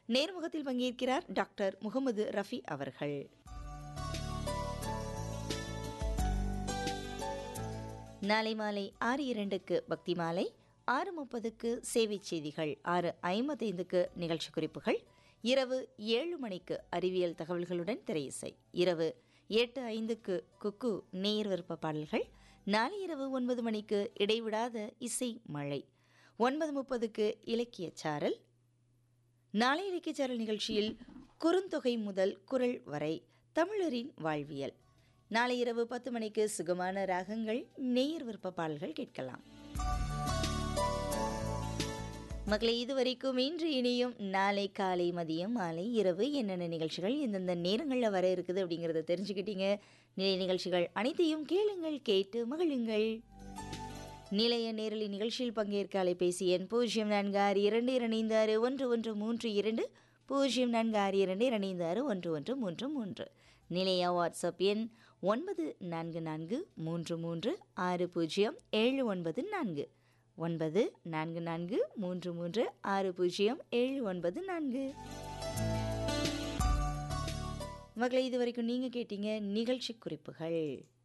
நேர்முகத்தில் பங்கேற்கிறார் டாக்டர் முகமது ரஃபி அவர்கள் நாளை மாலை ஆறு இரண்டுக்கு பக்தி மாலை ஆறு முப்பதுக்கு சேவை செய்திகள் ஆறு ஐம்பத்தைந்துக்கு நிகழ்ச்சி குறிப்புகள் இரவு ஏழு மணிக்கு அறிவியல் தகவல்களுடன் திரையிசை இரவு எட்டு ஐந்துக்கு குக்கு நேர் விருப்ப பாடல்கள் நாளை இரவு ஒன்பது மணிக்கு இடைவிடாத இசை மழை ஒன்பது முப்பதுக்கு இலக்கிய சாரல் நாளை இலக்கிய சாரல் நிகழ்ச்சியில் குறுந்தொகை முதல் குரல் வரை தமிழரின் வாழ்வியல் நாளை இரவு பத்து மணிக்கு சுகமான ராகங்கள் நேயர் விருப்ப பாடல்கள் கேட்கலாம் மக்களை இதுவரைக்கும் இன்று இனியும் நாளை காலை மதியம் மாலை இரவு என்னென்ன நிகழ்ச்சிகள் எந்தெந்த நேரங்களில் வர இருக்குது அப்படிங்கிறத தெரிஞ்சுக்கிட்டீங்க நிலை நிகழ்ச்சிகள் அனைத்தையும் கேளுங்கள் கேட்டு மகிழுங்கள் நிலைய நேரலி நிகழ்ச்சியில் பங்கேற்க அலைபேசி எண் பூஜ்ஜியம் நான்கு ஆறு இரண்டு இரண்டு ஆறு ஒன்று ஒன்று மூன்று இரண்டு பூஜ்ஜியம் நான்கு ஆறு இரண்டு இரண்டு ஆறு ஒன்று ஒன்று மூன்று மூன்று நிலைய வாட்ஸ்அப் எண் ஒன்பது நான்கு நான்கு மூன்று மூன்று ஆறு பூஜ்ஜியம் ஏழு ஒன்பது நான்கு ஒன்பது நான்கு நான்கு மூன்று மூன்று ஆறு பூஜ்ஜியம் ஏழு ஒன்பது நான்கு மக்களை இது வரைக்கும் நீங்கள் கேட்டீங்க நிகழ்ச்சி குறிப்புகள்